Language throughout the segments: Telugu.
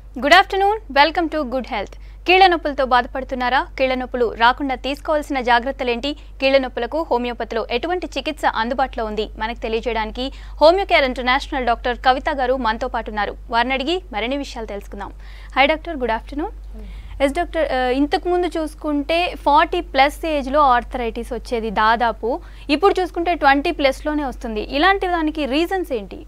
Good afternoon welcome to good health కీళ్ల నొప్పులతో బాధపడుతున్నారా కీళ్ల నొప్పులు రాకుండా తీసుకోవాల్సిన జాగ్రత్తలేంటి కీళ్ల నొప్పులకు హోమియోపతిలో ఎటువంటి చికిత్స అందుబాటులో ఉంది మనకు తెలియజేయడానికి హోమియోకేర్ ఇంటర్నేషనల్ డాక్టర్ కవిత గారు మనతో పాటు ఉన్నారు వారిని అడిగి మరిన్ని విషయాలు తెలుసుకుందాం hi doctor good afternoon yes doctor ఆ, ఇంతకు ముందు చూసుకుంటే ఫార్టీ ప్లస్ ఏజ్లో ఆర్థరైటిస్ వచ్చేది దాదాపు ఇప్పుడు చూసుకుంటే ట్వంటీ ప్లస్లోనే వస్తుంది ఇలాంటి దానికి రీజన్స్ ఏంటి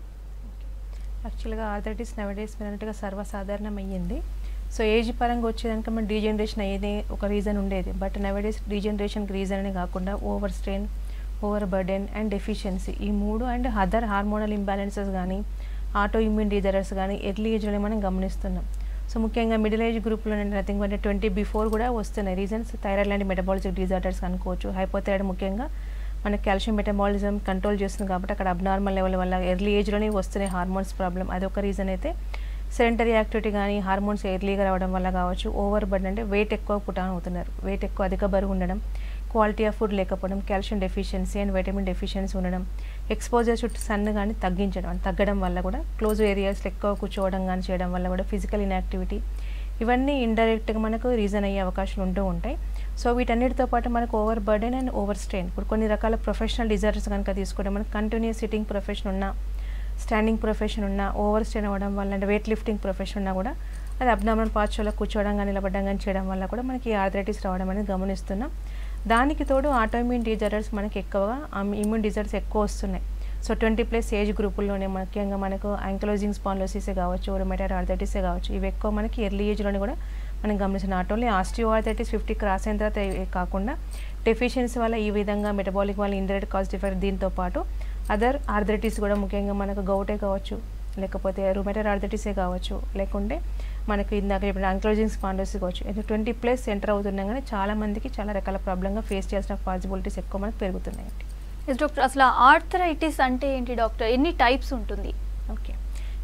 యాక్చువల్గా ఆర్థరైటిస్ నవడేస్ మీరు అన్నట్టుగా సర్వసాధారణం అయ్యింది సో ఏజ్ పరంగా వచ్చేదానికి మన డీజనరేషన్ అయ్యేది ఒక రీజన్ ఉండేది బట్ నవడేస్ డీజనరేషన్కి రీజన్ అనే కాకుండా over strain over burden and deficiency ఈ మూడు అండ్ అదర్ హార్మోనల్ ఇంబ్యాలెన్సెస్ కానీ ఆటో ఇమ్యూన్ డిజార్డర్స్ కానీ ఎర్లీ ఏజ్లోనే మనం గమనిస్తున్నాం సో ముఖ్యంగా మిడిల్ ఏజ్ గ్రూప్లో నథింగ్ అంటే ట్వంటీ బిఫోర్ కూడా వస్తున్నాయి రీజన్స్ థైరాయిడ్ లాంటి మెటబాలిక్ డిజార్డర్స్ అనుకోవచ్చు హైపోథైరాయిడ్ ముఖ్యంగా మన కాల్షియం మెటబాలిజం కంట్రోల్ చేస్తుంది కాబట్టి అక్కడ అబ్నార్మల్ లెవెల్ వల్ల ఎర్లీ ఏజ్లోనే వస్తున్నాయి హార్మోన్స్ ప్రాబ్లం అదొక రీజన్ అయితే సెడెంటరీ యాక్టివిటీ కానీ హార్మోన్స్ ఎర్లీగా రావడం వల్ల కావచ్చు ఓవర్ బర్డ్ అంటే వెయిట్ ఎక్కువ పుటాన్ అవుతున్నారు వెయిట్ ఎక్కువ అధిక బరువు ఉండడం క్వాలిటీ ఆఫ్ ఫుడ్ లేకపోవడం calcium deficiency and vitamin deficiency ఉండడం ఎక్స్పోజర్ చుట్టూ సన్ కానీ తగ్గించడం అంటే తగ్గడం వల్ల కూడా క్లోజ్ ఏరియాస్లో ఎక్కువ కూర్చోవడం కానీ చేయడం వల్ల కూడా ఫిజికల్ ఇన్యాక్టివిటీ ఇవన్నీ ఇండైరెక్ట్గా మనకు రీజన్ అయ్యే అవకాశాలు ఉంటూ ఉంటాయి సో వీటన్నిటితో పాటు మనకు over burden and over strain ఇప్పుడు కొన్ని రకాల ప్రొఫెషనల్ డిజార్డర్స్ కనుక తీసుకుంటే మనకు కంటిన్యూస్ సిట్టింగ్ ప్రొఫెషన్ ఉన్నా స్టాండింగ్ ప్రొఫెషన్ ఉన్నా ఓవర్ స్ట్రెయిన్ అవ్వడం వల్ల అంటే వెయిట్ లిఫ్టింగ్ ప్రొఫెషన్ ఉన్నా కూడా అది అబ్నార్మల్ పార్ట్స్లో కూర్చోవడం కానీ నిలబడడం కానీ చేయడం వల్ల కూడా మనకి ఆర్థరైటిస్ రావడం అనేది గమనిస్తున్నాం దానికి తోడు ఆటోఇమ్యూన్ డిజార్డర్స్ మనకి ఎక్కువగా ఇమ్యూన్ డిజార్డర్స్ ఎక్కువ వస్తున్నాయి సో ట్వంటీ ప్లస్ ఏజ్ గ్రూపుల్లోనే ముఖ్యంగా మనకు యాంకలోజింగ్ స్పాన్లోసిసే కావచ్చు రొమెటైడ్ ఆర్థరైటిసే కావచ్చు ఇవి ఎక్కువ మనకి ఎర్లీ ఏజ్లోనే కూడా మనం గమనించిన not only osteo arthritis fifty cross అయిన తర్వాత ఇవే కాకుండా డెఫిషియన్సీ వల్ల ఈ విధంగా మెటబాలిక్ వల్ల ఇండైరెక్ట్ కాజ్ డిఫెక్ట్ దీంతో పాటు అదర్ ఆర్థరైటిస్ కూడా ముఖ్యంగా మనకు గౌటే కావచ్చు లేకపోతే రుమెటైడ్ ఆర్థరైటిసే కావచ్చు లేకుంటే మనకు ఇందాక ఇప్పుడు యాంక్లోజింగ్ స్పాండోసిస్ కావచ్చు ఇది ట్వంటీ ప్లస్ ఎంటర్ అవుతున్నా కానీ చాలా మందికి చాలా రకాల ప్రాబ్లంగా ఫేస్ చేయాల్సిన పాసిబిలిటీస్ ఎక్కువ మనకు పెరుగుతున్నాయండి ఎస్ డాక్టర్ అసలు ఆర్థరైటిస్ అంటే ఏంటి డాక్టర్ ఎన్ని టైప్స్ ఉంటుంది okay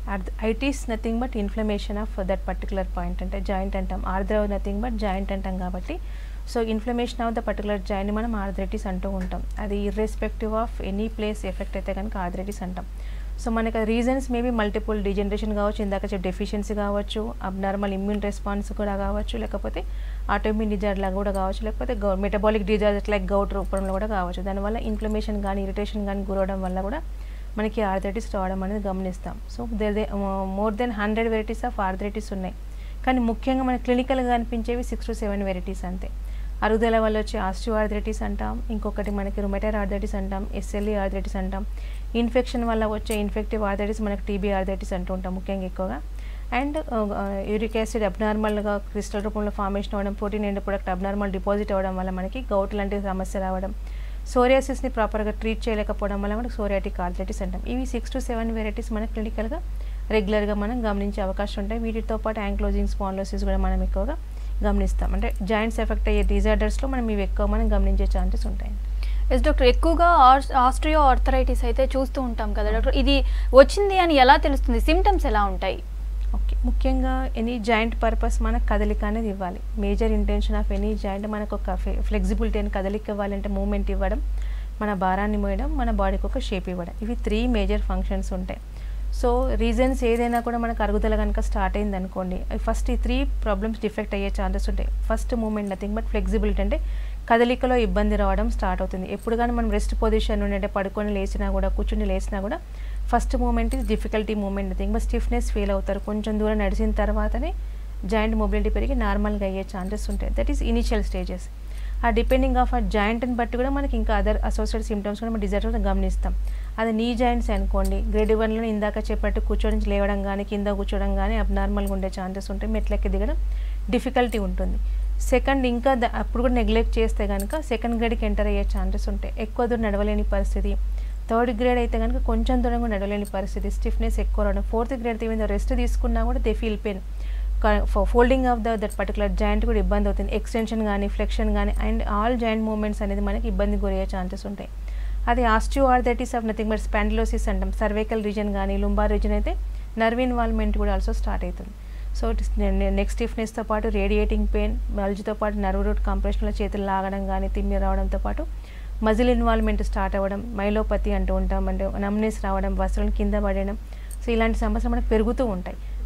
it's nothing but inflammation of that particular point అంటే జాయింట్ అంటాం ఆర్థ్ర నథింగ్ బట్ జాయింట్ అంటాం కాబట్టి so inflammation of the particular joint మనం ఆర్థరైటిస్ అంటూ ఉంటాం అది irrespective of any place effect అయితే కనుక ఆర్థరైటిస్ అంటాం సో మనకి రీజన్స్ మేబీ మల్టిపుల్ డిజనరేషన్ కావచ్చు ఇందాక చెప్పి డెఫిషియన్సీ కావచ్చు అబ్నార్మల్ ఇమ్యూన్ రెస్పాన్స్ కూడా కావచ్చు లేకపోతే ఆటోమ్యూన్ డిజార్డర్ లాగా కూడా కావచ్చు లేకపోతే గౌ మెటబాలిక్ డిజార్డర్స్ లైక్ గౌట్ రూపంలో కూడా కావచ్చు దానివల్ల ఇన్ఫ్లమేషన్ కానీ ఇరిటేషన్ కానీ గురవడం వల్ల కూడా మనకి ఆర్థరైటిస్ రావడం అనేది గమనిస్తాం so there more than hundred varieties of arthritis ఉన్నాయి కానీ ముఖ్యంగా మన క్లినికల్గా కనిపించేవి సిక్స్ టు సెవెన్ వెరైటీస్ అంతే అరుగుదల వల్ల వచ్చే ఆస్టియో ఆర్థరైటిస్ అంటాం ఇంకొకటి మనకి రుమెటైర్ ఆర్థరైటిస్ అంటాం ఎస్ఎల్ఈ ఆర్థరైటిస్ అంటాం ఇన్ఫెక్షన్ వల్ల వచ్చే ఇన్ఫెక్టివ్ ఆర్థరైటిస్ మనకి టీబీ ఆర్థరైటిస్ అంటూ ఉంటాం ముఖ్యంగా ఎక్కువగా అండ్ యూరిక్ యాసిడ్ అబ్నార్మల్గా క్రిస్టల్ రూపంలో ఫార్మేషన్ అవ్వడం protein end product abnormal deposit అవ్వడం వల్ల మనకి గౌట్ లాంటి సమస్య రావడం సోరియాసిస్ని ప్రాపర్గా ట్రీట్ చేయలేకపోవడం వల్ల మనకి సోరియాటిక్ ఆర్థరైటిస్ అంటాం ఇవి సిక్స్ టు సెవెన్ వెరైటీస్ మనకి క్లినికల్గా రెగ్యులర్గా మనం గమనించే అవకాశం ఉంటాయి వీటితో పాటు యాంక్లోజింగ్ స్పాన్లోసిస్ కూడా మనం ఎక్కువగా గమనిస్తాం అంటే జాయింట్స్ ఎఫెక్ట్ అయ్యే డిజార్డర్స్లో మనం ఇవి ఎక్కువ మనం గమనించే ఛాన్సెస్ ఉంటాయి ఎస్ డాక్టర్ ఎక్కువగా ఆస్ట్రియో ఆర్థరైటిస్ అయితే చూస్తూ ఉంటాం కదా డాక్టర్ ఇది వచ్చింది అని ఎలా తెలుస్తుంది సిమ్టమ్స్ ఎలా ఉంటాయి ఓకే ముఖ్యంగా ఎనీ జాయింట్ పర్పస్ మనకు కదలిక అనేది ఇవ్వాలి major intention of any joint మనకు ఒక ఫ్లెక్సిబిలిటీ అని కదలిక ఇవ్వాలంటే మూమెంట్ ఇవ్వడం మన భారాన్ని మోయడం మన బాడీకి ఒక షేప్ ఇవ్వడం ఇవి త్రీ మేజర్ ఫంక్షన్స్ ఉంటాయి సో రీజన్స్ ఏదైనా కూడా మనకు అరుగుదల కనుక స్టార్ట్ అయింది అనుకోండి ఫస్ట్ ఈ త్రీ ప్రాబ్లమ్స్ డిఫెక్ట్ అయ్యే ఛాన్సెస్ ఉంటాయి first moment nothing but flexibility అంటే కదలికలో ఇబ్బంది రావడం స్టార్ట్ అవుతుంది ఎప్పుడు కానీ మనం రెస్ట్ పొజిషన్ నుండి అంటే పడుకొని లేచినా కూడా కూర్చుని లేచినా కూడా first moment is difficulty moment nothing but stiffness feel అవుతారు కొంచెం దూరం నడిచిన తర్వాతనే జాయింట్ మొబిలిటీ పెరిగి నార్మల్గా అయ్యే ఛాన్సెస్ ఉంటాయి that is initial stages uh depending of ఆ జాయింట్ని బట్టి కూడా మనకి ఇంకా అదర్ అసోసియేట్ సిమ్టమ్స్ కూడా మనం డిజార్డర్ గమనిస్తాం అది నీ జాయింట్స్ అనుకోండి గ్రేడ్ వన్లో ఇందాక చెప్పినట్టు కూర్చొని లేవడం కానీ కింద కూర్చోవడం కానీ అబ్నార్మల్గా ఉండే ఛాన్సెస్ ఉంటాయి మెట్లెక్కి దిగడం డిఫికల్టీ ఉంటుంది సెకండ్ ఇంకా ద- అప్పుడు కూడా నెగ్లెక్ట్ చేస్తే కనుక సెకండ్ గ్రేడ్కి ఎంటర్ అయ్యే ఛాన్సెస్ ఉంటాయి ఎక్కువ దూరం నడవలేని పరిస్థితి థర్డ్ గ్రేడ్ అయితే కనుక కొంచెం దూరం కూడా నడవలేని పరిస్థితి స్టిఫ్నెస్ ఎక్కువ రావడం ఫోర్త్ గ్రేడ్ మీద రెస్ట్ తీసుకున్నా కూడా they feel pain folding of the that particular joint కూడా ఇబ్బంది అవుతుంది ఎక్స్టెన్షన్ కానీ ఫ్లెక్షన్ కానీ అండ్ ఆల్ జాయింట్ మూమెంట్స్ అనేది మనకి ఇబ్బంది గురయ్యే ఛాన్సెస్ ఉంటాయి అది osteo arthritis of nothing but spondylosis అంటాం సర్వైకల్ రీజన్ కానీ లుంబార్ రీజన్ అయితే నర్వ్ ఇన్వాల్వ్మెంట్ కూడా ఆల్సో స్టార్ట్ అవుతుంది సో నెక్ స్టిఫ్నెస్తో పాటు రేడియేటింగ్ పెయిన్ బల్జ్తో పాటు నర్వ్ రూట్ కంప్రెషన్లో చేతులు లాగడం కానీ తిమ్మి రావడంతో పాటు మజిల్ ఇన్వాల్వ్మెంట్ స్టార్ట్ అవ్వడం మైలోపతి అంటూ ఉంటాం అంటే నమ్నెస్ రావడం వస్త్రాలను కింద పడడం సో ఇలాంటి సమస్యలు మనకు పెరుగుతూ ఉంటాయి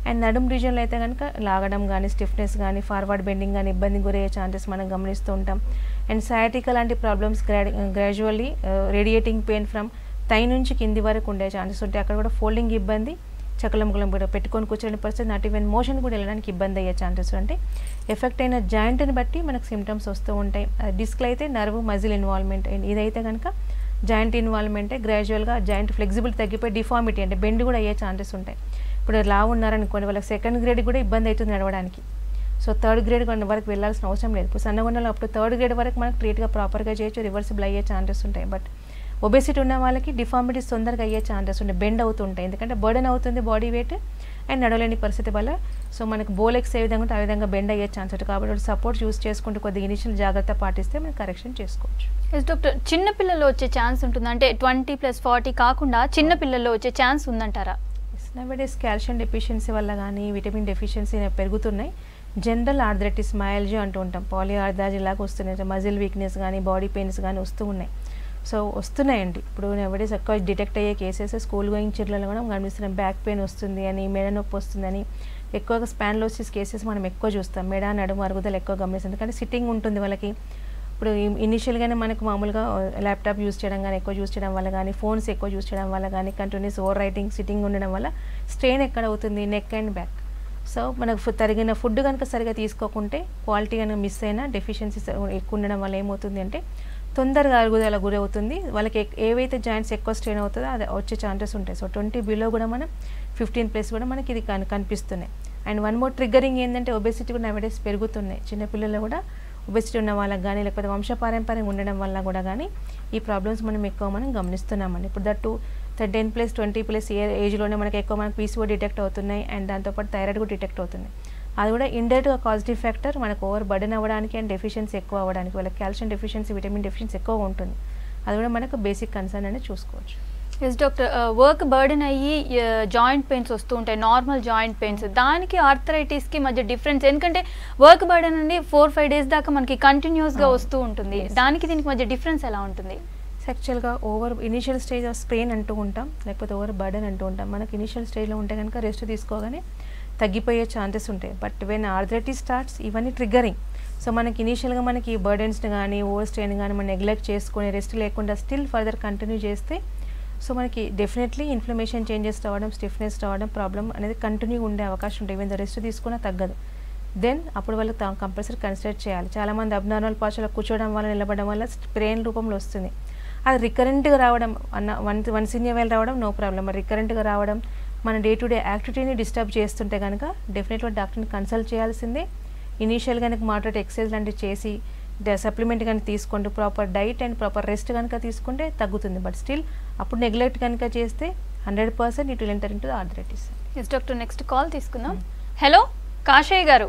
అండ్ నడుము రీజియన్లో అయితే కనుక లాగడం కానీ స్టిఫ్నెస్ కానీ ఫార్వర్డ్ బెండింగ్ కానీ ఇబ్బంది గురయ్యే ఛాన్సెస్ మనం గమనిస్తూ ఉంటాం అండ్ సయాటిక లాంటి problems grad gradually radiating pain from thigh నుంచి కింది వరకు ఉండే ఛాన్సెస్ ఉంటాయి అక్కడ కూడా ఫోల్డింగ్ ఇబ్బంది చకలముకలం కూడా పెట్టుకొని కూర్చొని పరిస్థితి నాట్ ఈవెన్ మోషన్ కూడా వెళ్ళడానికి ఇబ్బంది అయ్యే ఛాన్సెస్ అంటే ఎఫెక్ట్ అయిన జాయింట్ని బట్టి మనకు సిమ్టమ్స్ వస్తూ ఉంటాయి డిస్క్లో అయితే నర్వ్ మజిల్ ఇన్వాల్వ్మెంట్ ఇదైతే కనుక జాయింట్ ఇన్వాల్వ్మెంటే గ్రాడ్యువల్గా జాయింట్ ఫ్లెక్సిబిలిటీ తగ్గిపోయి డిఫార్మిటీ అంటే బెండ్ కూడా అయ్యే ఛాన్సెస్ ఉంటాయి ఇప్పుడు లావు ఉన్నారనుకోండి వాళ్ళకి సెకండ్ గ్రేడ్ కూడా ఇబ్బంది అవుతుంది నడవడానికి సో థర్డ్ గ్రేడ్ వరకు వెళ్ళాల్సిన అవసరం లేదు ఇప్పుడు సన్నగుండలో అప్పుడు థర్డ్ గ్రేడ్ వరకు మనకు ట్రీట్గా ప్రాపర్గా చేయొచ్చు రివర్సిబుల్ అయ్యే ఛాన్సెస్ ఉంటాయి బట్ ఒబెసిటీ ఉన్న వాళ్ళకి డిఫార్మిటీస్ తొందరగా అయ్యే ఛాన్సెస్ ఉంటాయి బెండ్ అవుతుంటాయి ఎందుకంటే బర్డెన్ అవుతుంది బాడీ వెయిట్ అండ్ నడవలేని పరిస్థితి వల్ల సో మనకు బోలెక్స్ ఏ విధంగా ఉంటే ఆ విధంగా బెండ్ అయ్యే ఛాన్స్ ఉంటుంది కాబట్టి సపోర్ట్ యూస్ చేసుకుంటూ కొద్దిగా ఇనిషియల్ జాగ్రత్త పాటిస్తే మనం కరెక్షన్ చేసుకోవచ్చు ఎస్ డాక్టర్ చిన్న పిల్లల్లో వచ్చే ఛాన్స్ ఉంటుంది అంటే ట్వంటీ ప్లస్ ఫార్టీ కాకుండా చిన్న పిల్లల్లో వచ్చే ఛాన్స్ ఉందంటారా నవడేస్ కాల్షియం డెఫిషియన్సీ వల్ల కానీ విటమిన్ డెఫిషియన్సీ పెరుగుతున్నాయి జనరల్ ఆర్థరైటిస్ మయాలజీ అంటూ ఉంటాం పాలి ఆర్థరాజీ లాగా వస్తున్నాయి మజిల్ వీక్నెస్ కానీ బాడీ పెయిన్స్ కానీ వస్తూ ఉన్నాయి సో వస్తున్నాయండి ఇప్పుడు నవడేస్ ఎక్కువ డిటెక్ట్ అయ్యే కేసెస్ స్కూల్ గోయింగ్ చిల్డ్రన్లో కూడా గమనిస్తున్నాం బ్యాక్ పెయిన్ వస్తుంది అని మెడ నొప్పి వస్తుందని ఎక్కువగా స్పాన్లోసిస్ కేసెస్ మనం ఎక్కువ చూస్తాం మెడ నడుము అరుగుదల ఎక్కువ గమనిస్తాం ఎందుకంటే సిట్టింగ్ ఉంటుంది వాళ్ళకి ఇప్పుడు ఇనిషియల్గానే మనకు మామూలుగా ల్యాప్టాప్ యూస్ చేయడం కానీ ఎక్కువ యూస్ చేయడం వల్ల కానీ ఫోన్స్ ఎక్కువ యూస్ చేయడం వల్ల కానీ కంటిన్యూస్ ఓవర్ రైటింగ్ సిట్టింగ్ ఉండడం వల్ల స్ట్రెయిన్ ఎక్కడ అవుతుంది నెక్ అండ్ బ్యాక్ సో మనకు ఫు- తరిగిన ఫుడ్ కనుక సరిగా తీసుకోకుంటే క్వాలిటీ కనుక మిస్ అయినా డెఫిషియన్సీస్ ఎక్కువ ఉండడం వల్ల ఏమవుతుంది అంటే తొందరగా అరుగుదల గురవుతుంది వాళ్ళకి ఎక్- ఏవైతే జాయింట్స్ ఎక్కువ స్ట్రెయిన్ అవుతుందో అది వచ్చే ఛాన్సెస్ ఉంటాయి సో ట్వంటీ బిలో కూడా మనం ఫిఫ్టీన్ ప్లస్ కూడా మనకి ఇది కన్ కనిపిస్తున్నాయి అండ్ వన్ మోర్ ట్రిగ్గరింగ్ ఏంటంటే ఒబెసిటీ కూడా నవడేస్ పెరుగుతున్నాయి చిన్నపిల్లలు కూడా ఒబెసిటీ ఉన్న వాళ్ళకి కానీ లేకపోతే వంశపారంపర్యం ఉండడం వల్ల కూడా కానీ ఈ ప్రాబ్లమ్స్ మనం ఎక్కువ మనం గమనిస్తున్నామండి ఇప్పుడు that ten plus twenty plus ఏ ఏజ్లోనే మనకి ఎక్కువ మనకి పీసీఓ డిటెక్ట్ అవుతున్నాయి అండ్ దాంతోపాటు థైరాయిడ్ కూడా డిటెక్ట్ అవుతున్నాయి అది కూడా ఇండైరెక్ట్గా పాజిటివ్ ఫ్యాక్టర్ మనకు ఓవర్ బర్డెన్ అవ్వడానికి అండ్ డెఫిషియన్సీ ఎక్కువ అవ్వడానికి వాళ్ళకి కాల్షియం డెఫిషియన్సీ విటమిన్ డెఫిషియన్సీ ఎక్కువ ఉంటుంది అది కూడా మనకు బేసిక్ కన్సర్న్ అనేది చూసుకోవచ్చు ఎస్ డాక్టర్ వర్క్ బర్డెన్ అయ్యి జాయింట్ పెయిన్స్ వస్తూ ఉంటాయి నార్మల్ జాయింట్ పెయిన్స్ దానికి ఆర్థరైటిస్కి మధ్య డిఫరెన్స్ ఎందుకంటే వర్క్ బర్డెన్ అండి ఫోర్ ఫైవ్ డేస్ దాకా మనకి కంటిన్యూస్గా అవును. వస్తూ ఉంటుంది Yes. దానికి దీనికి మధ్య డిఫరెన్స్ ఎలా ఉంటుంది యాక్చువల్గా over initial stage of sprain అంటూ ఉంటాం లేకపోతే ఓవర్ బర్డెన్ అంటూ ఉంటాం మనకి ఇనిషియల్ స్టేజ్లో ఉంటే కనుక రెస్ట్ తీసుకోగానే తగ్గిపోయే ఛాన్సెస్ ఉంటాయి బట్ వెన్ ఆర్థరైటిస్ స్టార్ట్స్ ఇవన్నీ ట్రిగ్గరింగ్ సో మనకి ఇనీషియల్గా మనకి బర్డెన్స్ని కానీ ఓవర్ స్ట్రెయిన్ కానీ మనం నెగ్లెక్ట్ చేసుకొని రెస్ట్ లేకుండా స్టిల్ ఫర్దర్ కంటిన్యూ చేస్తే సో మనకి డెఫినెట్లీ ఇన్ఫ్లమేషన్ చేంజెస్ రావడం స్టిఫ్నెస్ రావడం ప్రాబ్లం అనేది కంటిన్యూ ఉండే అవకాశం ఉంటుంది ఈవెన్ రెస్ట్ తీసుకున్నా తగ్గదు దెన్ అప్పుడు వాళ్ళు కంపల్సరీ కన్సిడర్ చేయాలి చాలామంది అబ్నార్మల్ పాషలో కూర్చోవడం వల్ల నిలబడడం వల్ల స్ప్రెయిన్ రూపంలో వస్తుంది అది రికరెంట్గా రావడం అన్న వన్ వన్ సీనియర్ వేలు రావడం నో ప్రాబ్లం మరి రికరెంట్గా రావడం మన డే టు డే యాక్టివిటీని డిస్టర్బ్ చేస్తుంటే కనుక డెఫినెట్గా డాక్టర్ని కన్సల్ట్ చేయాల్సిందే ఇనీషియల్ కనుక మోడరేట్ ఎక్సర్సైజ్ లాంటివి చేసి సప్లిమెంట్ కనుక తీసుకుంటూ proper diet and proper rest కనుక తీసుకుంటే తగ్గుతుంది బట్ స్టిల్ అప్పుడు నెగ్లెక్ట్ కనుక చేస్తే hundred percent it will enter in to arthritis yes doctor next call తీసుకుందాం హలో కాషయ్య గారు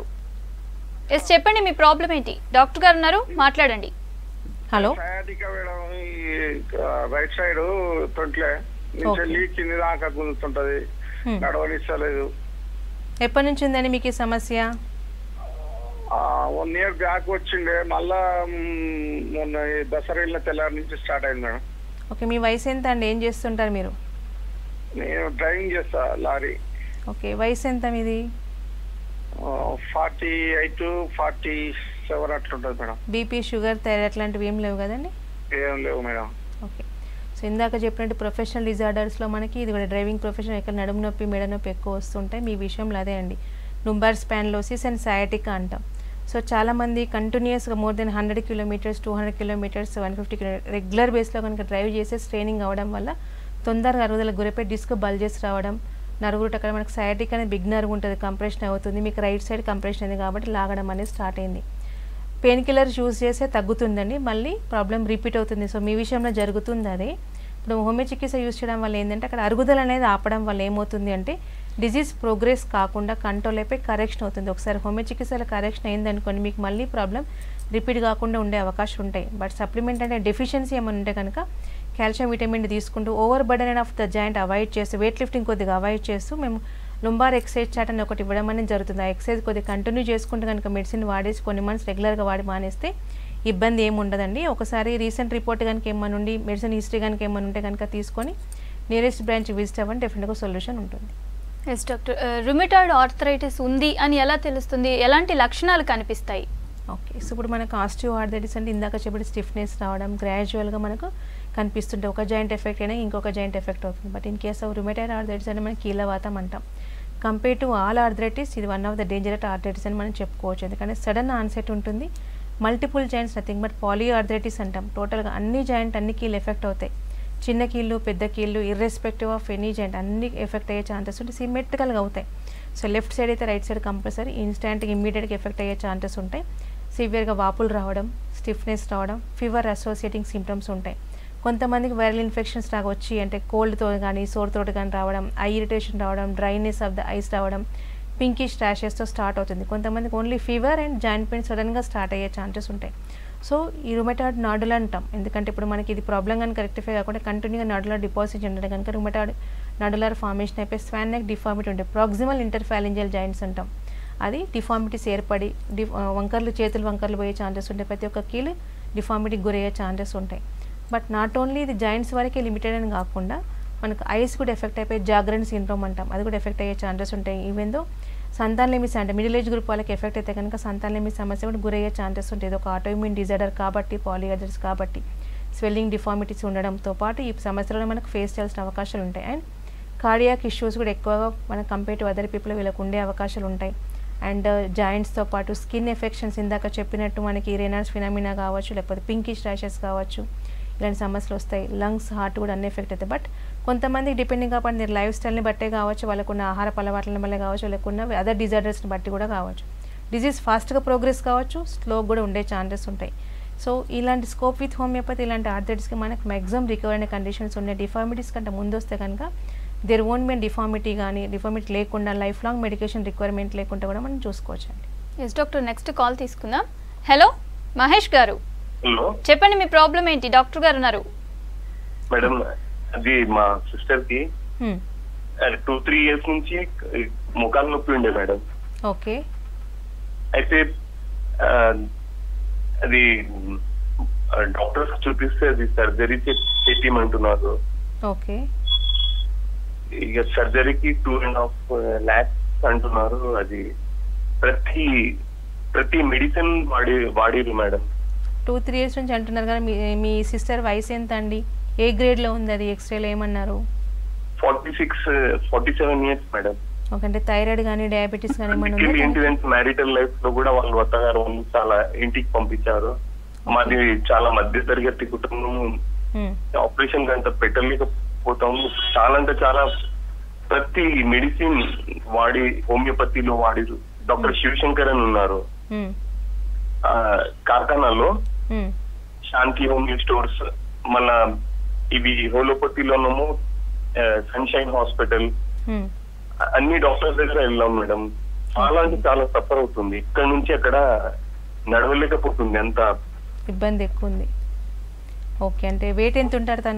ఎస్ చెప్పండి మీ ప్రాబ్లం ఏంటి డాక్టర్ గారు ఉన్నారు మాట్లాడండి హలో సయాటిక మేడం ఈ రైట్ సైడ్ తొంట్లే నుంచి Okay. వెళ్ళి కింది దాకా గుంజుతుంటది Hmm. నడవనిస్తలేదు ఎప్పటి నుంచి ఉందండి మీకు ఈ సమస్య వన్ ఇయర్ బ్యాక్ వచ్చిండే మళ్ళా మ్, మొన్న ఈ దసరా వెళ్ళిన తెల్లారి నుంచి స్టార్ట్ అయింది మేడం ఓకే మీ వయసు ఎంత అండి ఏం చేస్తుంటారు మీరు నేను డ్రైవింగ్ చేస్తా లారీ ఓకే వయసు ఎంత మీది ఫార్టీ ఎయిట్ ఫార్టీ సెవెన్ అట్లుంటుంది మేడం బీపీ షుగర్ థైరాయిడ్ అట్లాంటివి ఏం లేవు కదండి ఏం లేవు మేడం ఓకే సో ఇందాక చెప్పినట్టు ప్రొఫెషనల్ డిజార్డర్స్లో మనకి ఇది కూడా డ్రైవింగ్ ప్రొఫెషన్ ఇక్కడ నడుము నొప్పి మెడ నొప్పి ఎక్కువ వస్తుంటాయి మీ విషయంలో అదే అండి నుంబార్ స్పాన్లోసిస్ అండ్ సయాటికా అంటాం సో చాలామంది కంటిన్యూస్గా more than hundred kilometres two hundred kilometres one fifty regular బేస్లో కనుక డ్రైవ్ చేసే ట్రైనింగ్ అవ్వడం వల్ల తొందరగా అరుగుదల గురిపై డిస్క్ బల్జెస్ రావడం నరుగురు అక్కడ మనకి సయాటిక్ అనేది బిగ్ నర్వ్ ఉంటుంది కంప్రెషన్ అవుతుంది మీకు రైట్ సైడ్ కంప్రెషన్ అయింది కాబట్టి లాగడం అనేది స్టార్ట్ అయింది పెయిన్ కిల్లర్స్ యూజ్ చేస్తే తగ్గుతుందండి మళ్ళీ ప్రాబ్లం రిపీట్ అవుతుంది సో మీ విషయంలో జరుగుతుంది అదే ఇప్పుడు హోమియో చికిత్స యూజ్ చేయడం వల్ల ఏంటంటే అక్కడ అరుగుదల అనేది ఆపడం వల్ల ఏమవుతుంది అంటే డిజీజ్ ప్రోగ్రెస్ కాకుండా కంట్రోల్ అయిపోయి కరెక్షన్ అవుతుంది ఒకసారి హోమియో చికిత్సలో కరెక్షన్ అయిందనుకోండి మీకు మళ్ళీ ప్రాబ్లం రిపీట్ కాకుండా ఉండే అవకాశం ఉంటాయి బట్ సప్లిమెంట్ అంటే డెఫిషియన్సీ ఏమైనా ఉంటే కనుక కాల్షియం విటమిన్ తీసుకుంటూ over burden of the joint avoid చేస్తూ వెయిట్ లిఫ్టింగ్ కొద్దిగా అవాయిడ్ చేస్తూ మేము లుంబార్ ఎక్సైజ్ చాట్ అని ఒకటి ఇవ్వడం అనేది జరుగుతుంది ఆ ఎక్సైజ్ కొద్దిగా కంటిన్యూ చేసుకుంటే కనుక మెడిసిన్ వాడేసి కొన్ని మంత్స్ రెగ్యులర్గా వాడి మానేస్తే ఇబ్బంది ఏమి ఉండదండి ఒకసారి రీసెంట్ రిపోర్ట్ కనుక ఏమైనా ఉండి మెడిసిన్ హిస్టరీ కనుక ఏమైనా ఉంటే కనుక తీసుకొని నియరెస్ట్ బ్రాంచ్ విజిట్ అవ్వండి డెఫినెట్గా సొల్యూషన్ ఉంటుంది ఎస్ డాక్టర్ రుమిటాయిడ్ ఆర్థరైటిస్ ఉంది అని ఎలా తెలుస్తుంది ఎలాంటి లక్షణాలు కనిపిస్తాయి ఓకే సో ఇప్పుడు మనకు ఆస్టియో ఆర్థరైటిస్ అంటే ఇందాక చెప్పిన స్టిఫ్నెస్ రావడం గ్రాడ్యువల్గా మనకు కనిపిస్తుంటే ఒక జాయింట్ ఎఫెక్ట్ అయినా ఇంకొక జాయింట్ ఎఫెక్ట్ అవుతుంది but in case of rheumatoid arthritis అంటే మనం కీలవాతం అంటాం కంపేర్ టు ఆల్ ఆర్థరైటిస్ ఇది one of the dangerous arthritis అని మనం చెప్పుకోవచ్చు ఎందుకంటే సడన్ ఆన్సెట్ ఉంటుంది multiple joints nothing but poly arthritis అంటాం టోటల్గా అన్ని జాయింట్ అన్ని కీళ్ళు ఎఫెక్ట్ అవుతాయి చిన్న కీళ్ళు పెద్ద కీళ్ళు ఇర్రెస్పెక్టివ్ ఆఫ్ ఎనీ జాయింట్ అన్ని ఎఫెక్ట్ అయ్యే ఛాన్సెస్ ఉంటాయి సిమెట్రికల్గా అవుతాయి సో లెఫ్ట్ సైడ్ అయితే రైట్ సైడ్ కంపల్సరీ ఇన్స్టాంట్గా ఇమ్మీడియట్గా ఎఫెక్ట్ అయ్యే ఛాన్సెస్ ఉంటాయి సివియర్గా వాపులు రావడం స్టిఫ్నెస్ రావడం ఫీవర్ అసోసియేటింగ్ సిమ్టమ్స్ ఉంటాయి కొంతమందికి వైరల్ ఇన్ఫెక్షన్స్ లాగా వచ్చి అంటే కోల్డ్తో కానీ సోర్ తోటి కానీ రావడం ఐ ఇరిటేషన్ రావడం డ్రైనెస్ ఆఫ్ ద ఐస్ రావడం పింకిష్ ర్యాషెస్తో స్టార్ట్ అవుతుంది కొంతమందికి only fever and joint pain సడన్గా స్టార్ట్ అయ్యే ఛాన్సెస్ ఉంటాయి సో ఈ రుమటాయిడ్ నాడులు అంటాం ఎందుకంటే ఇప్పుడు మనకి ఇది ప్రాబ్లం కానీ కరెక్టిఫై కాకుండా కంటిన్యూగా నాడులో డిపాజిట్ ఉండడం కనుక రుమటాయిడ్ నాడులర్ ఫార్మేషన్ అయిపోయి స్వాన్ నెక్ డిఫార్మిటీ ఉంటాయి ప్రాక్సిమల్ ఇంటర్ఫాలింజియల్ జాయింట్స్ అంటాం అది డిఫార్మిటీస్ ఏర్పడి డి వంకర్లు చేతులు వంకర్లు పోయే ఛాన్సెస్ ఉంటాయి ప్రతి ఒక్క కీలు డిఫార్మిటీకి గురయ్యే ఛాన్సెస్ ఉంటాయి బట్ నాట్ ఓన్లీ ఇది జాయింట్స్ వరకే లిమిటెడ్ అని కాకుండా మనకు ఐస్ కూడా ఎఫెక్ట్ అయిపోయి జాగ్రన్ సిండ్రోమ్ అంటాం అది కూడా ఎఫెక్ట్ అయ్యే ఛాన్సెస్ ఉంటాయి ఈవెన్ దో సంతానలేమి అంటే మిడిల్ ఏజ్ గ్రూప్ వాళ్ళకి ఎఫెక్ట్ అయితే కనుక సంతానలేమి సమస్య కూడా గురయ్యే ఛాన్సెస్ ఉంటాయి ఇది ఒక ఆటోఇమ్యూన్ డిజార్డర్ కాబట్టి పాలియాజర్స్ కాబట్టి స్వెల్లింగ్ డిఫార్మిటీస్ ఉండడంతో పాటు ఈ సమస్యలను మనకు ఫేస్ చేయాల్సిన అవకాశాలు ఉంటాయి అండ్ కార్డియాక్ ఇష్యూస్ కూడా ఎక్కువగా మనకు కంపేర్ టు అదర్ పీపుల్ వీళ్ళకు ఉండే అవకాశాలు ఉంటాయి అండ్ జాయింట్స్తో పాటు స్కిన్ ఎఫెక్షన్స్ ఇందాక చెప్పినట్టు మనకి రెనాల్స్ ఫినామినా కావచ్చు లేకపోతే పింకిష్ ర్యాషెస్ కావచ్చు ఇలాంటి సమస్యలు వస్తాయి లంగ్స్ హార్ట్ కూడా అన్ని ఎఫెక్ట్ అవుతాయి బట్ కొంతమంది డిపెండింగ్ కాబట్టి మీరు లైఫ్ స్టైల్ని బట్టే కావచ్చు వాళ్ళకున్న ఆహార అలవాట్ల వల్ల కావచ్చు వాళ్ళకున్న అదర్ డిజార్డర్స్ని బట్టి కూడా కావచ్చు డిజీజ్ ఫాస్ట్గా ప్రోగ్రెస్ కావచ్చు స్లో కూడా ఉండే ఛాన్సెస్ ఉంటాయి సో ఇలాంటి స్కోప్ విత్ హోమియోపతి ఇలాంటి ఆర్థరైటిస్కి మనకు మ్యాక్సిమం రికవర్ అనే కండిషన్స్ ఉన్నాయి డిఫార్మిటీస్ కంటే ముందు వస్తే కనుక దేర్ ఓన్ మెయిన్ డిఫార్మిటీ కానీ డిఫార్మిటీ లేకుండా లైఫ్ లాంగ్ మెడికేషన్ రిక్వైర్మెంట్ లేకుండా కూడా మనం చూసుకోవచ్చు అండి ఎస్ డాక్టర్ నెక్స్ట్ కాల్ తీసుకుందాం హలో మహేష్ గారు హలో చెప్పండి మీ ప్రాబ్లం ఏంటి డాక్టర్ గారు ఉన్నారు మేడం అది మా సిస్టర్ కి Hmm. టూ త్రీ ఇయర్స్ నుంచి ముఖాలు నొప్పి ఉండే మేడం ఓకే అయితే ఆ, అది డాక్టర్స్ చూపిస్తే అది సర్జరీ చేయమంటున్నారు ఓకే ఇక సర్జరీకి టూ అండ్ హాఫ్ ల్యాక్స్ అంటున్నారు అది ప్రతి ప్రతి మెడిసిన్ వాడి వాడిరు మేడం టూ త్రీ ఇయర్స్ నుంచి అంటున్నారు కదా మీ మీ సిస్టర్ వయసు ఎంత అండి ఏ గ్రేడ్లో ఉంది అది ఎక్స్రేలో ఏమన్నారు forty six forty seven years madam okay అంటే థైరాయిడ్ కానీ డయాబెటీస్ కానీ ఏమైనా ఇంటికి ఉందా ఏంటిదంటే మ్యారిటల్ లైఫ్ లో కూడా వాళ్ళ అత్తగారు వాళ్ళు చాలా ఇంటికి పంపించారు మాది చాలా మధ్య తరగతి కుటుంబం Hmm. ఆపరేషన్ అంత పెట్టలేకపోతాము చాలా అంటే చాలా ప్రతి మెడిసిన్ వాడి హోమియోపతిలో వాడిరు డాక్టర్ శివశంకర్ అని ఉన్నారు Hmm. ఆ, కార్ఖానాలో Hmm. శాంతి హోమియో స్టోర్స్ మన ఇవి హోలోపతిలోనేమో సన్షైన్ హాస్పిటల్ Hmm. అన్ని డాక్టర్స్ దగ్గర వెళ్ళాం మేడం చాలా అంటే చాలా సఫర్ అవుతుంది ఇక్కడ నుంచి అక్కడ నడవలేకపోతుంది అంత ఇబ్బంది ఎక్కువ ఉంది ఓకే అంటే వెయిట్ ఎంత ఉంటారు తను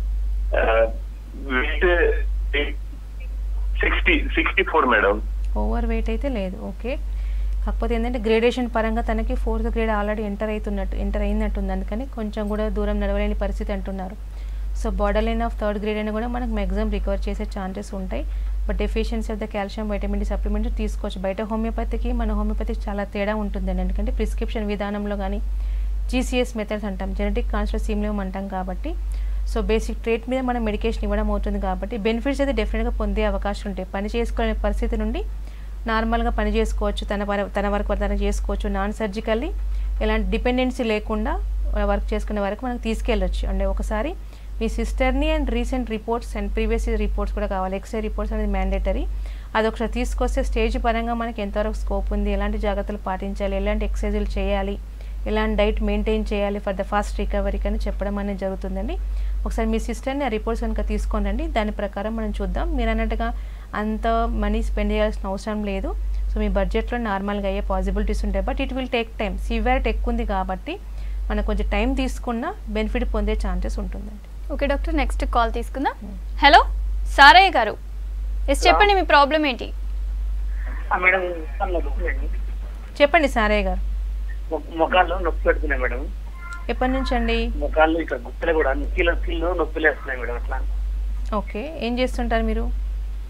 weight sixty sixty four madam over weight అయితే లేదు ఓకే కాకపోతే ఏంటంటే గ్రేడేషన్ పరంగా తనకి ఫోర్త్ గ్రేడ్ ఆల్రెడీ ఎంటర్ అవుతున్నట్టు ఎంటర్ అయినట్టుంది అందుకని కొంచెం కూడా దూరం నడవలేని పరిస్థితి అంటున్నారు so border line of third grade అయినా కూడా మనకు మ్యాక్సిమం రికవర్ చేసే ఛాన్సెస్ ఉంటాయి but deficiency of the calcium vitamin D supplement తీసుకోవచ్చు బయట హోమియోపతికి మన హోమియోపతికి చాలా తేడా ఉంటుందండి ఎందుకంటే ప్రిస్క్రిప్షన్ విధానంలో కానీ జీసీఎస్ మెథడ్స్ అంటాం జెనెటిక్ కాన్స్టర్ సీమ్లేమ్ అంటాం కాబట్టి సో బేసిక్ ట్రేట్ మీద మనం మెడికేషన్ ఇవ్వడం అవుతుంది కాబట్టి బెనిఫిట్స్ అయితే డెఫినెట్గా పొందే అవకాశం ఉంటాయి పని చేసుకునే పరిస్థితి నుండి నార్మల్గా పని చేసుకోవచ్చు తన వర తన వరకు తన చేసుకోవచ్చు నాన్ సర్జికల్లీ ఎలాంటి డిపెండెన్సీ లేకుండా వర్క్ చేసుకునే వరకు మనకు తీసుకెళ్ళొచ్చు అంటే ఒకసారి మీ సిస్టర్ని and recent reports and previous reports కూడా కావాలి ఎక్స్రే రిపోర్ట్స్ అనేది మ్యాండేటరీ అది ఒకసారి తీసుకొస్తే స్టేజ్ పరంగా మనకి ఎంతవరకు స్కోప్ ఉంది ఎలాంటి జాగ్రత్తలు పాటించాలి ఎలాంటి ఎక్సర్సైజులు చేయాలి ఎలాంటి డైట్ మెయింటైన్ చేయాలి ఫర్ ద ఫాస్ట్ రికవరీకి అని చెప్పడం అనేది జరుగుతుందండి ఒకసారి మీ సిస్టర్ని ఆ రిపోర్ట్స్ కనుక తీసుకొని రండి దాని ప్రకారం మనం చూద్దాం మీరు అన్నట్టుగా అంత మనీ స్పెండ్ చేయాల్సిన అవసరం లేదు సో మీ బడ్జెట్లో నార్మల్గా అయ్యే పాసిబిలిటీస్ ఉంటాయి but it will take time severity ఎక్కువ ఉంది కాబట్టి మనకు కొంచెం టైం తీసుకున్న బెనిఫిట్ పొందే ఛాన్సెస్ ఉంటుందండి ఓకే డాక్టర్ నెక్స్ట్ కాల్ తీసుకుందాం హలో సారయ్య గారు ఎస్ చెప్పండి మీ ప్రాబ్లం ఏంటి ఆ మేడం మొత్తం నొప్పుందండి చెప్పండి సారయ్య గారు మొ- మొఖాల్లో నొప్పి పెడుతున్నాయి మేడం ఎప్పటి నుంచి అండి మొఖాల్లో ఇక్కడ గుట్టలు కూడా కీలో కీళ్ళు నొప్పిలు వేస్తున్నాయి మేడం అట్లా ఓకే ఏం చేస్తుంటారు మీరు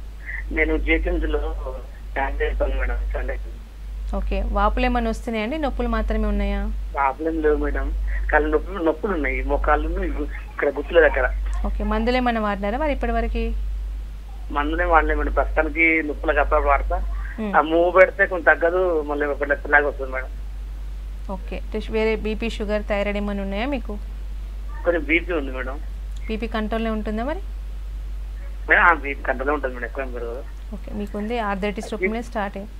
నేను జేకెన్స్ లో జాయిన్ చేస్తాను మేడం సండే ఓకే వాపులు ఏమైనా వస్తున్నాయండి నొప్పులు మాత్రమే ఉన్నాయా ప్రాబ్లం లేవు మేడం కాళ్ళు నొప్పులు నొప్పులు ఉన్నాయి మోకాళ్ళు ఇక్కడ గుర్తుల దగ్గర ఓకే మందులు ఏమైనా వాడినారా మరి ఇప్పటివరకు మందులే వాడలే మేడం ప్రస్తుతానికి నొప్పులకు అప్పుడప్పుడు వాడతా Hmm. ఆ మూవ్ పెడితే కొంచెం తగ్గదు మళ్ళీ పిల్లలాగా వస్తుంది మేడం ఓకే టెస్ట్ వేరే బీపీ షుగర్ థైరాయిడ్ ఏమైనా ఉన్నాయా మీకు కొంచెం బీపీ ఉంది మేడం బీపీ కంట్రోల్లో ఉంటుందా మరి మేడం ఆ బీపీ కంట్రోల్ ఉంటుంది మేడం ఎక్కువ ఏం పెరగదు ఓకే మీకు ఉంది ఆర్థరైటిస్ రూపంలో స్టార్ట్ అయ్యి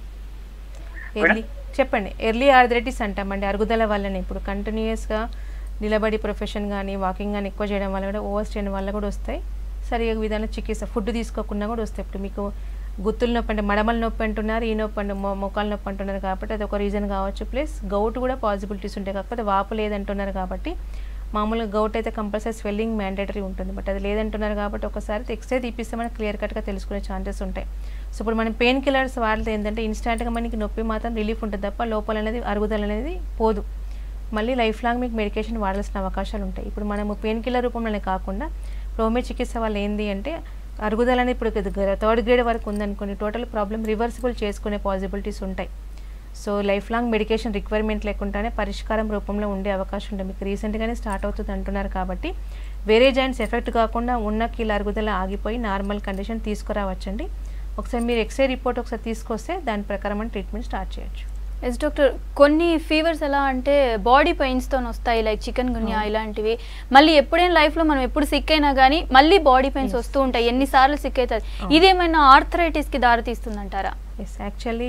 ఎర్లీ చెప్పండి ఎర్లీ ఆర్థరైటిస్ అంటామండి అరుగుదల వల్లనే ఇప్పుడు కంటిన్యూస్గా నిలబడి ప్రొఫెషన్ కానీ వాకింగ్ కానీ ఎక్కువ చేయడం వల్ల కూడా ఓవర్ స్ట్రెయిన్ వల్ల కూడా వస్తాయి సరిగా విధానం చికిత్స ఫుడ్ తీసుకోకుండా కూడా వస్తాయి ఇప్పుడు మీకు గుత్తుల నొప్పి అంటే మడమల నొప్పి అంటున్నారు ఈ నొప్పి అంటే మొ- మోకాల నొప్పి అంటున్నారు కాబట్టి అది ఒక రీజన్ కావచ్చు ప్లస్ గౌట్ కూడా పాసిబిలిటీస్ ఉంటాయి కాకపోతే వాపు లేదంటున్నారు కాబట్టి మామూలుగా గౌట్ అయితే కంపల్సరీ స్వెల్లింగ్ మ్యాండేటరీ ఉంటుంది బట్ అది లేదంటున్నారు కాబట్టి ఒకసారి ఎక్స్రే తీపిస్తే మనకు క్లియర్ కట్గా తెలుసుకునే ఛాన్సెస్ ఉంటాయి సో ఇప్పుడు మనం పెయిన్ కిల్లర్స్ వాడితే ఏంటంటే ఇన్స్టాంట్గా మనకి నొప్పి మాత్రం రిలీఫ్ ఉంటుంది తప్ప లోపల అనేది అరుగుదల అనేది పోదు మళ్ళీ లైఫ్ లాంగ్ మీకు మెడికేషన్ వాడాల్సిన అవకాశాలు ఉంటాయి ఇప్పుడు మనము పెయిన్ కిల్లర్ రూపంలోనే కాకుండా ఇప్పుడు హోమియో చికిత్స వల్ల ఏంది అంటే అరుగుదల అనేది ఇప్పుడు థర్డ్ గ్రేడ్ వరకు ఉందనుకోండి టోటల్ ప్రాబ్లం రివర్సిబుల్ చేసుకునే పాసిబిలిటీస్ ఉంటాయి so life long medication requirement లేకుండానే పరిష్కారం రూపంలో ఉండే అవకాశం ఉంటుంది మీకు రీసెంట్గానే స్టార్ట్ అవుతుంది అంటున్నారు కాబట్టి వేరే జాయింట్స్ ఎఫెక్ట్ కాకుండా ఉన్న కీళ్ళ అరుగుదల ఆగిపోయి నార్మల్ కండిషన్ తీసుకురావచ్చండి ఒకసారి మీరు ఎక్స్రే రిపోర్ట్ ఒకసారి తీసుకొస్తే దాని ప్రకారం మనం ట్రీట్మెంట్ స్టార్ట్ చేయొచ్చు ఎస్ డాక్టర్ కొన్ని ఫీవర్స్ ఎలా అంటే బాడీ పెయిన్స్తో వస్తాయి లైక్ చికెన్ గున్యా ఇలాంటివి మళ్ళీ ఎప్పుడైనా లైఫ్లో మనం ఎప్పుడు సిక్ అయినా కానీ మళ్ళీ బాడీ పెయిన్స్ వస్తూ ఉంటాయి ఎన్నిసార్లు సిక్ అవుతుంది ఇదేమైనా ఆర్థరైటిస్కి దారితీస్తుందంటారా yes actually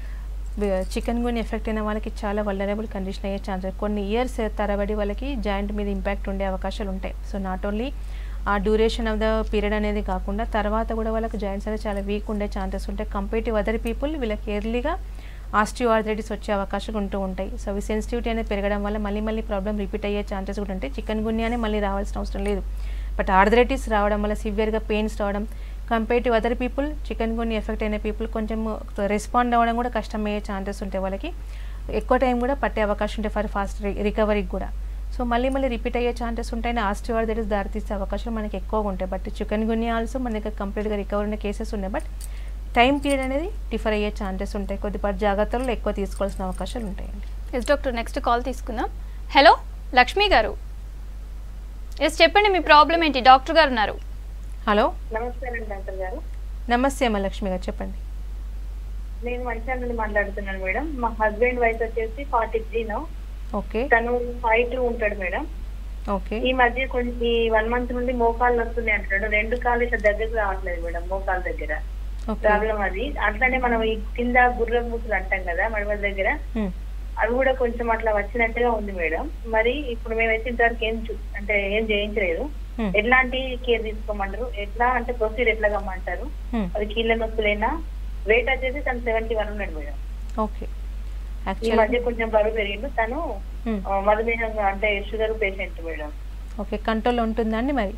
chikungunya effect అయిన వాళ్ళకి చాలా వల్నరబుల్ కండిషన్ అయ్యే ఛాన్సెస్ కొన్ని ఇయర్స్ తరబడి వాళ్ళకి జాయింట్ మీద ఇంపాక్ట్ ఉండే అవకాశాలు ఉంటాయి సో నాట్ ఓన్లీ ఆ డ్యూరేషన్ ఆఫ్ ద పీరియడ్ అనేది కాకుండా తర్వాత కూడా వాళ్ళకి జాయింట్స్ అనేది చాలా వీక్ ఉండే ఛాన్సెస్ ఉంటాయి కంపేటివ్ అదర్ పీపుల్ వీళ్ళకి ఎర్లీగా ఆస్టియోఆర్థరైటిస్ వచ్చే అవకాశాలు ఉంటూ ఉంటాయి సో అవి సెన్సిటివిటీ అనేది పెరగడం వల్ల మళ్ళీ మళ్ళీ ప్రాబ్లం రిపీట్ అయ్యే ఛాన్సెస్ కూడా ఉంటాయి చికెన్ గున్యానే మళ్ళీ రావాల్సిన అవసరం లేదు బట్ ఆర్థరైటిస్ రావడం వల్ల సివియర్గా పెయిన్స్ రావడం compare other people chikungunya effect అయిన పీపుల్ కొంచెం రెస్పాండ్ అవ్వడం కూడా కష్టమయ్యే ఛాన్సెస్ ఉంటాయి వాళ్ళకి ఎక్కువ టైం కూడా పట్టే అవకాశం ఉంటాయి ఫర్ ఫాస్ట్ రికవరీకి కూడా సో మళ్ళీ మళ్ళీ రిపీట్ అయ్యే ఛాన్సెస్ ఉంటాయి ఆస్టియోఆర్థరైటిస్ దారితీసే అవకాశాలు మనకి ఎక్కువగా ఉంటాయి బట్ చికెన్ గుని ఆల్సో మన దగ్గర కంప్లీట్గా రికవర్ అయిన కేసెస్ ఉన్నాయి బట్ టైం పీరియడ్ అనేది డిఫర్ అయ్యే ఛాన్సెస్ ఉంటాయి కొద్దిపాటి జాగ్రత్తలు ఎక్కువ తీసుకోవాల్సిన అవకాశాలు ఉంటాయండి ఎస్ డాక్టర్ నెక్స్ట్ కాల్ తీసుకుందాం హలో లక్ష్మి గారు ఎస్ చెప్పండి మీ ప్రాబ్లం ఏంటి డాక్టర్ గారు ఉన్నారు హలో నమస్కారం డాక్టర్ గారు నమస్తే అమ్మ లక్ష్మి గారు చెప్పండి నేను మంచిర్యాల నుండి మాట్లాడుతున్నాను మేడం మా హస్బెండ్ వయసు వచ్చేసి ఫార్టీ త్రీను ఓకే తను ఫైవ్ ఉంటాడు మేడం ఓకే ఈ మధ్య కొంచెం ఈ వన్ మంత్ నుండి మోకాళ్ళు వస్తున్నాయి అంటున్నాడు రెండు కాళ్ళు ఇట్లా దగ్గరకు రావట్లేదు మేడం మోకాళ్ళ దగ్గర ఓకే ప్రాబ్లం అది అట్లానే మనం ఈ కింద గుర్రం మూతులు అంటాం కదా మడమల దగ్గర అవి కూడా కొంచెం అట్లా వచ్చినట్టుగా ఉంది మేడం మరి ఇప్పుడు మేము అయితే ఇంతవరకు ఏం చూ అంటే ఏం చేయించలేదు ఎట్లాంటి కేర్ తీసుకోమంటారు ఎట్లా అంటే ప్రొసీడ్ ఎట్లా కమ్మంటారు అది కీళ్ళ నొప్పులైనా వెయిట్ వచ్చేసి తను సెవెంటీ వన్ ఉన్నాడు మేడం ఓకే ఈ యాక్చువల్ మధ్య కొంచెం బరువు పెరిగిండు తను ఆ, మధుమేహంగా అంటే sugar patient madam okay control ఉంటుందా అండి మరి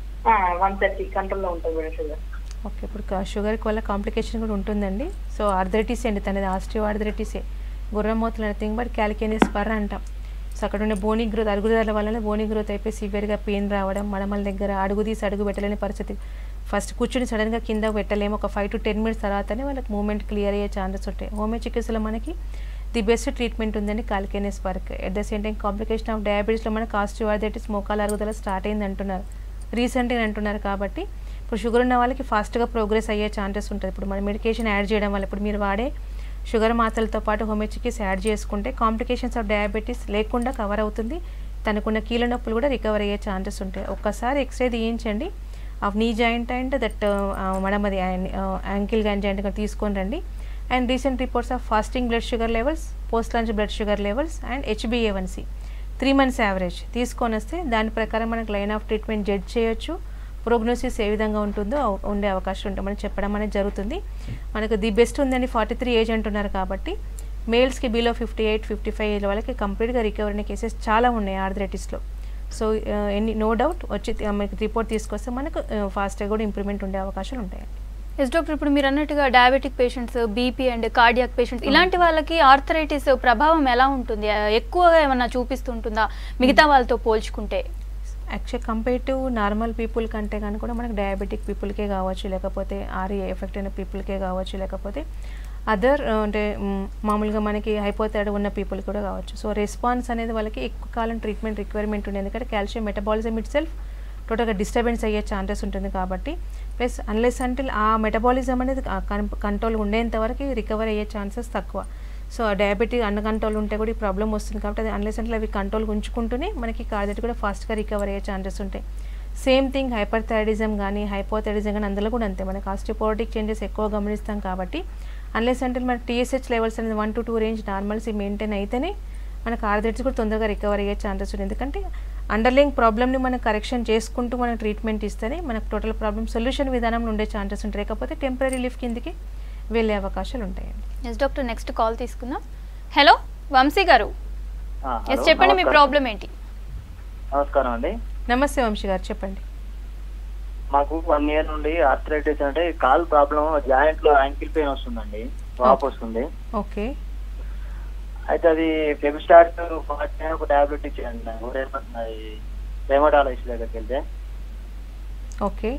వన్ థర్టీ కంట్రోల్ లో ఉంటుంది మేడం షుగర్ ఓకే ఇప్పుడు కా- షుగర్కి వల్ల కాంప్లికేషన్ కూడా ఉంటుందండి సో ఆర్థరైటిస్ అండి తనది ఆస్టియో ఆర్థరైటిసే గుర్రమూతలు నథింగ్ బట్ క్యాలికేనియస్ పర్ అంటాం సో అక్కడ ఉన్న బోనీ గ్రోత్ అరుగుదల వల్ల బోనీ గ్రోత్ అయిపోయి సివియర్గా పెయిన్ రావడం మడమల దగ్గర అడుగు తీసి అడుగు పెట్టలేని పరిస్థితి ఫస్ట్ కూర్చుని సడన్గా కింద పెట్టలేము ఒక ఫైవ్ టు టెన్ మినిట్స్ తర్వాతనే వాళ్ళకి మూమెంట్ క్లియర్ అయ్యే ఛాన్సెస్ ఉంటాయి హోమియో చికిత్సలో మనకి ది బెస్ట్ ట్రీట్మెంట్ ఉందండి calcaneus work at the same time complication of డయాబెటీస్లో మనకు ఆస్టియోఆర్థరైటిస్ మోకాల అరుగుదల స్టార్ట్ అయింది అంటున్నారు రీసెంట్గా అంటున్నారు కాబట్టి ఇప్పుడు షుగర్ ఉన్న వాళ్ళకి ఫాస్ట్గా ప్రోగ్రెస్ అయ్యే ఛాన్సెస్ ఉంటుంది ఇప్పుడు మన మెడికేషన్ యాడ్ చేయడం వల్ల ఇప్పుడు మీరు వాడే షుగర్ మాత్రలతో పాటు హోమియో చికిత్స యాడ్ చేసుకుంటే కాంప్లికేషన్స్ ఆఫ్ డయాబెటీస్ లేకుండా కవర్ అవుతుంది తనకున్న కీళ్ళ నొప్పులు కూడా రికవర్ అయ్యే ఛాన్సెస్ ఉంటాయి ఒక్కసారి ఎక్స్రే తీయించండి of knee joint and that మడమది యాంకిల్ గాన్ జాయింట్ తీసుకొని రండి and recent reports of fasting blood sugar levels post lunch blood sugar levels and హెచ్బిఏవన్సీ త్రీ మంత్స్ యావరేజ్ తీసుకొని వస్తే దాని ప్రకారం మనకు లైన్ ఆఫ్ ట్రీట్మెంట్ జడ్జ్ చేయొచ్చు ప్రోగ్నోసిస్ ఏ విధంగా ఉంటుందో అవ- ఉండే అవకాశం ఉంటుంది మనం చెప్పడం అనేది జరుగుతుంది మనకు ది బెస్ట్ ఉందని ఫార్టీ త్రీ ఏజ్ అంటున్నారు కాబట్టి మేల్స్కి below fifty eight fifty five వాళ్ళకి కంప్లీట్గా రికవర్ అయిన కేసెస్ చాలా ఉన్నాయి ఆర్థరైటిస్లో సో ఎన్ని నో డౌట్ వచ్చి తి- మనకి రిపోర్ట్ తీసుకొస్తే మనకు ఫాస్ట్గా కూడా ఇంప్రూవ్మెంట్ ఉండే అవకాశాలు ఉంటాయండి ఎస్ డాక్టర్ ఇప్పుడు మీరు అన్నట్టుగా diabetic patients BP and cardiac patients ఇలాంటి వాళ్ళకి ఆర్థరైటిస్ ప్రభావం ఎలా ఉంటుంది ఆ, ఎక్కువగా ఏమన్నా చూపిస్తుంటుందా మిగతా వాళ్ళతో పోల్చుకుంటే actual compare to normal people కంటే కానీ కూడా మనకు డయాబెటిక్ పీపుల్కే కావచ్చు లేకపోతే ఆర్ఏ ఎఫెక్ట్ అయిన పీపుల్కే కావచ్చు లేకపోతే అదర్ అంటే మ్, మామూలుగా మనకి హైపోథైడ్ ఉన్న పీపుల్ కూడా కావచ్చు సో రెస్పాన్స్ అనేది వాళ్ళకి ఎక్కువ కాలం ట్రీట్మెంట్ రిక్వైర్మెంట్ ఉంది ఎందుకంటే కాల్షియం మెటబాలిజం ఇట్ సెల్ఫ్ టోటల్గా డిస్టర్బెన్స్ అయ్యే ఛాన్సెస్ ఉంటుంది కాబట్టి ప్లస్ అన్లెస్ అంటే ఆ మెటబాలిజం అనేది కంట్రోల్ ఉండేంత వరకు రికవర్ అయ్యే ఛాన్సెస్ తక్కువ సో ఆ డయాబెటిక్ అన్న కంట్రోల్ ఉంటే కూడా ఈ ప్రాబ్లం వస్తుంది కాబట్టి అది అన్లెస్ అంటే అవి కంట్రోల్ ఉంచుకుంటూనే మనకి కార్డియట్ కూడా ఫాస్ట్గా రికవర్ అయ్యే ఛాన్సెస్ ఉంటాయి సేమ్ థింగ్ హైపర్ థైరాయిడిజం కానీ హైపోథైరిజం కానీ అందులో కూడా అంతే మనకి ఆస్టిపోటిక్ చేంజెస్ ఎక్కువ గమనిస్తాం కాబట్టి అన్లెస్ అంటే మన టీఎస్హెచ్ లెవెల్స్ అనేది one to two range normalcy maintain అయితేనే మన కార్డియట్స్ కూడా తొందరగా రికవర్ అయ్యే ఛాన్సెస్ ఉంది ఎందుకంటే అండర్లైన్ ప్రాబ్లమ్ని మనం కరెక్షన్ చేసుకుంటూ మనం ట్రీట్మెంట్ ఇస్తేనే మనకు టోటల్ ప్రాబ్లమ్ సొల్యూషన్ విధానంలో ఉండే ఛాన్సెస్ ఉంటాయి లేకపోతే టెంపరీ రిలీఫ్ కిందకి వెళ్ళే అవకాశాలు ఉంటాయండి ఎస్ డాక్టర్ నెక్స్ట్ కాల్ తీసుకుందాం హలో వంశీ గారు ఆ, ఎస్ హలో, చెప్పండి మీ నమస్కారం. ప్రాబ్లం ఏంటి నమస్కారం అండి నమస్తే వంశీ గారు చెప్పండి మాకు వన్ ఇయర్ నుండి ఆర్థరైటిస్ అంటే కాల్ ప్రాబ్లం జాయింట్ లో యాంకిల్ పెయిన్ వస్తుందండి వాపు వస్తుంది ఓకే అయితే అది ఫెబిస్టార్ట్ ఫార్టీ ఒక టాబ్లెట్ ఇచ్చేయండి నాకు రేపటి రేమటాలజిస్ట్ దగ్గరికి వెళ్తే ఓకే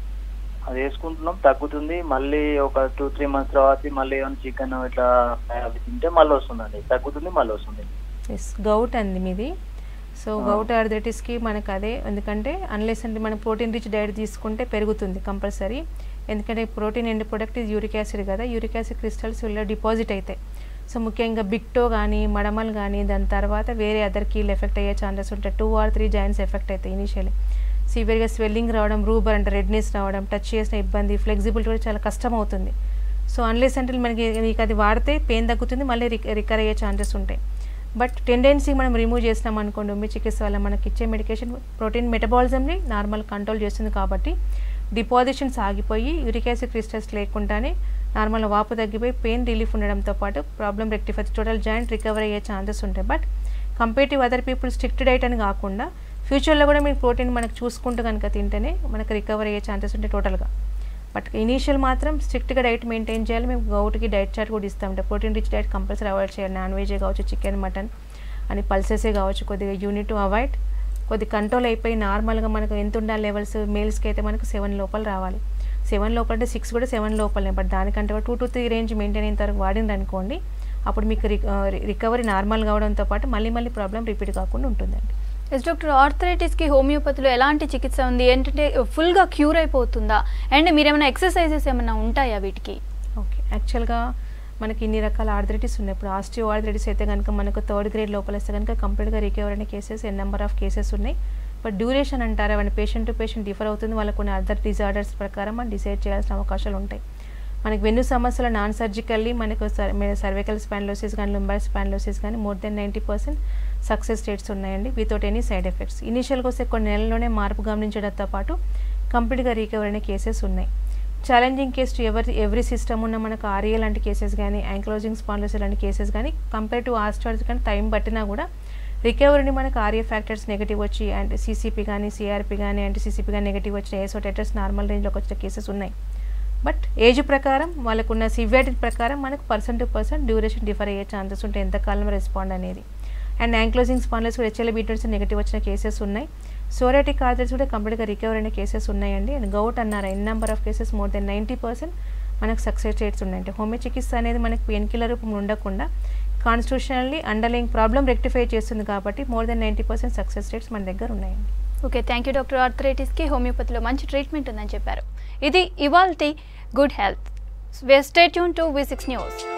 అది వేసుకుంటున్నాం తగ్గుతుంది మళ్ళీ ఒక టూ త్రీ మంత్స్ తర్వాత మళ్ళీ ఏమైనా చికెన్ ఇట్లా అవి తింటే మళ్ళీ వస్తుందండి తగ్గుతుంది మళ్ళీ వస్తుంది ఎస్ గౌట్ అండి మీది సో గౌట్ ఆర్థరైటిస్కి మనకు అదే ఎందుకంటే అన్లెస్ అంటే మనం ప్రోటీన్ రిచ్ డైట్ తీసుకుంటే పెరుగుతుంది కంపల్సరీ ఎందుకంటే ప్రోటీన్ ఎండ్ ప్రొడక్ట్ ఇది యూరిక్ యాసిడ్ కదా యూరిక్ యాసిడ్ క్రిస్టల్స్ వీళ్ళ డిపాజిట్ అవుతాయి సో ముఖ్యంగా బిక్టో కానీ మడమల్ కానీ దాని తర్వాత వేరే అదర్ కీల్ ఎఫెక్ట్ అయ్యే ఛాన్సెస్ ఉంటాయి two or three joints effect అవుతాయి ఇనిషియల్లీ సివియర్గా స్వెల్లింగ్ రావడం రూబర్ అంటే రెడ్నెస్ రావడం టచ్ చేసిన ఇబ్బంది ఫ్లెక్సిబిలిటీ కూడా చాలా కష్టం అవుతుంది సో అన్లెస్ అంటే మనకి మీకు అది వాడితే పెయిన్ తగ్గుతుంది మళ్ళీ రిక రికర్ అయ్యే ఛాన్సెస్ ఉంటాయి బట్ టెండెన్సీ మనం రిమూవ్ చేసినాం అనుకోండి ఉమ్మి చికిత్స వల్ల మనకి ఇచ్చే మెడికేషన్ ప్రోటీన్ మెటబాలిజంని నార్మల్ కంట్రోల్ చేస్తుంది కాబట్టి డిపాజిషన్స్ ఆగిపోయి యూరిక్ యాసిడ్ క్రిస్టల్స్ లేకుండానే నార్మల్ వాపు తగ్గిపోయి పెయిన్ రిలీఫ్ ఉండడంతో పాటు problem rectify total joint recover అయ్యే ఛాన్సెస్ ఉంటాయి but comparative other people strict diet అని కాకుండా ఫ్యూచర్లో కూడా మీరు ప్రోటీన్ మనకు చూసుకుంటూ కనుక తింటేనే మనకు రికవర్ అయ్యే ఛాన్సెస్ ఉంటాయి టోటల్గా బట్ ఇనీషియల్ మాత్రం స్ట్రిక్ట్గా డైట్ మెయింటైన్ చేయాలి మేము గౌట్కి డైట్ చార్ట్ కూడా ఇస్తాం protein rich diet compulsory avoid చేయాలి నాన్ వెజే కావచ్చు చికెన్ మటన్ అని పల్సెసే కావచ్చు కొద్దిగా యూనిట్ టు అవాయిడ్ కొద్ది కంట్రోల్ అయిపోయి నార్మల్గా మనకు ఎంత ఉండాలి లెవెల్స్ మేల్స్కి అయితే మనకు సెవెన్ లోపల రావాలి సెవెన్ లోపల అంటే సిక్స్ కూడా సెవెన్ లోపలనే బట్ దానికంటే two to three range maintain అయిన వరకు వాడింది అనుకోండి అప్పుడు మీకు రికవరీ నార్మల్ కావడంతో పాటు మళ్ళీ మళ్ళీ ప్రాబ్లం రిపీట్ కాకుండా ఉంటుందండి ఎస్ డాక్టర్ ఆర్థరైటిస్కి హోమియోపతిలో ఎలాంటి చికిత్స ఉంది ఏంటంటే ఫుల్గా క్యూర్ అయిపోతుందా అండ్ మీరేమైనా ఎక్సర్సైజెస్ ఏమైనా ఉంటాయా వీటికి ఓకే యాక్చువల్గా మనకి ఇన్ని రకాల ఆర్థరైటిస్ ఉన్నాయి ఇప్పుడు ఆస్టియో ఆర్థరైటిస్ అయితే కనుక మనకు థర్డ్ గ్రేడ్ లోపల వస్తే కనుక కంప్లీట్గా రికవర్ అయిన cases N number of cases ఉన్నాయి బట్ డ్యూరేషన్ అంటారు అవన్నీ పేషెంట్ టు పేషెంట్ డిఫర్ అవుతుంది వాళ్ళకు కొన్ని అదర్ డిజార్డర్స్ ప్రకారం మనం డిసైడ్ చేయాల్సిన అవకాశాలు ఉంటాయి మనకి వెన్ను సమస్యలు నాన్ సర్జికల్లీ మనకు సర్వైకల్ స్పాన్లోసిస్ కానీ లుంబర్ స్పాన్లోసిస్ కానీ more than ninety percent success rates ఉన్నాయండి వితౌట్ ఎనీ సైడ్ ఎఫెక్ట్స్ ఇనీషియల్గా వస్తే కొన్ని నెలల్లోనే మార్పు గమనించడంతో పాటు కంప్లీట్గా రికవర్ అయిన కేసెస్ ఉన్నాయి ఛాలెంజింగ్ కేసు ఎవరి ఎవ్రీ సిస్టమ్ ఉన్న మనకు ఆర్ఏ లాంటి కేసెస్ కానీ యాంక్లోజింగ్ స్పాన్లోసిస్ లాంటి కేసెస్ కానీ కంపేర్ టు ఆస్టార్స్ కానీ టైం పట్టినా కూడా రికవరీని మనకు ఆర్ఏ ఫ్యాక్టర్స్ నెగిటివ్ వచ్చి అండ్ సీసీపీ కానీ సిఆర్పీ కానీ యాంటీ సీసీపీ కానీ నెగిటివ్ వచ్చిన ఏసో టెటర్స్ నార్మల్ రేంజ్లోకి వచ్చిన కేసెస్ ఉన్నాయి బట్ ఏజ్ ప్రకారం వాళ్ళకున్న సివియారిటీ ప్రకారం మనకు person to person duration differ అయ్యే ఛాన్సెస్ ఉంటాయి ఎంతకాలం రెస్పాండ్ అనేది అండ్ యాంక్లోజింగ్ స్పాన్లెస్ కూడా హెచ్ఎల్ బీటర్స్ నెగిటివ్ వచ్చిన కేసెస్ ఉన్నాయి సోరాటిక్ ఆర్థర్స్ కూడా కంప్లీట్గా రికవర్ అయిన కేసెస్ ఉన్నాయండి అండ్ గౌట్ అన్నారు N number of cases more than ninety percent మనకు సక్సెస్ రేట్స్ ఉన్నాయండి హోమియో చికిత్స అనేది మనకి పెయిన్ కిల్లర్ రూపంలో ఉండకుండా కాన్స్టిట్యూషనల్లీ అండర్లైన్ ప్రాబ్లం రెక్టిఫై చేస్తుంది కాబట్టి more than ninety percent success rates మన దగ్గర ఉన్నాయండి ఓకే థ్యాంక్ యూ డాక్టర్ ఆర్థరైటిస్కి హోమియోపతిలో మంచి ట్రీట్మెంట్ ఉందని చెప్పారు ఇది ఇవాల్టి good health stay tune to V six news